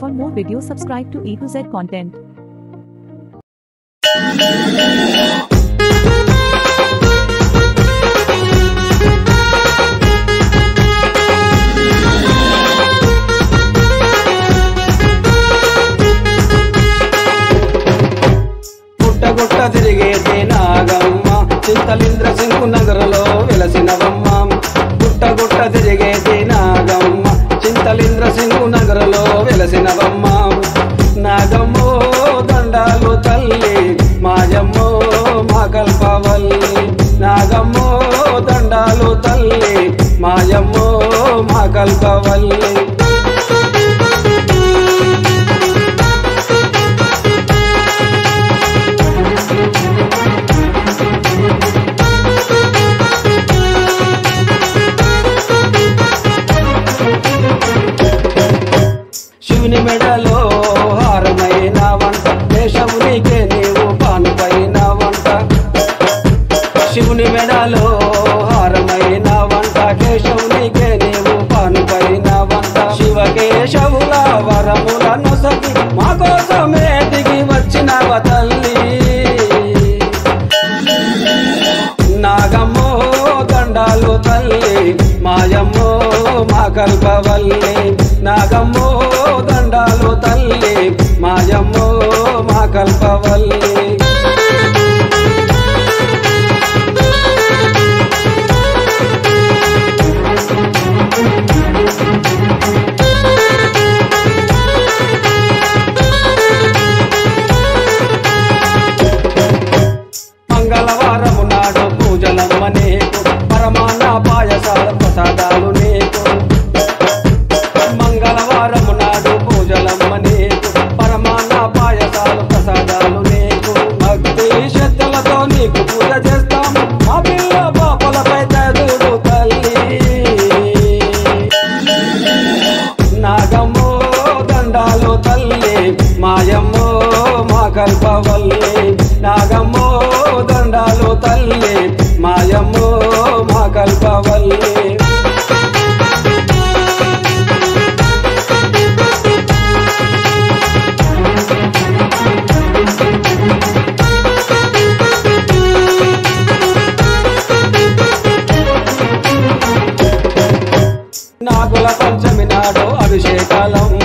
For more videos subscribe to E to Z content. గుట్ట తిరిగేటి నాగమ్మ చింతలింద్ర సింగు నగరలో వెలసినవమ్మ గుట్ట గుట్ట తిరిగేటి నాగమ్మ చింతలింద్ర సింగు నగరలో వెలసినవమ్మ నాగమ్మో దండాలు తల్లి మాయమ్మో మా కల్పవల్లి నాగమ్మో దండాలు తల్లి మాయమ్మో మా కల్పవల్లి శివుని మెడలో హారమైన వంట దేశమునికే నీవు పానుపైన వంట శివుని మెడలో హారమైన వంట కేశవునికే నీవు పానుపైన వంట శివకేశవుల వరములను సగి మా కోసమే దిగి వచ్చినవ తల్లి నాగమ్మో దండాలు తల్లి మాయమ్మో మా కల్పవల్లి నాగమ్మో దండాలు తల్లి మాయమ్మో మా కల్పవల్లి మంగళవారము నాడు పూజలమ్మ నీకు పరమాన్న పాయసాల ప్రసాదాలు నీకు మంగళవారము నాడు పూజలమ్మ నీకు పరమాన్న పాయసాల ప్రసాదాలు నీకు భక్తి శ్రద్ధలతో నీకు పూజ చేస్తాము మా పిల్ల పాపలపై చదువు తల్లి నాగమ్మో దండాలు తల్లి మాయమ్మో మా కల్పవల్లి నాగమ్మో దండాలు తల్లి మాయమ్మో మా కల్పవల్లి నాగుల పంచమి నాడు అభిషేకాలం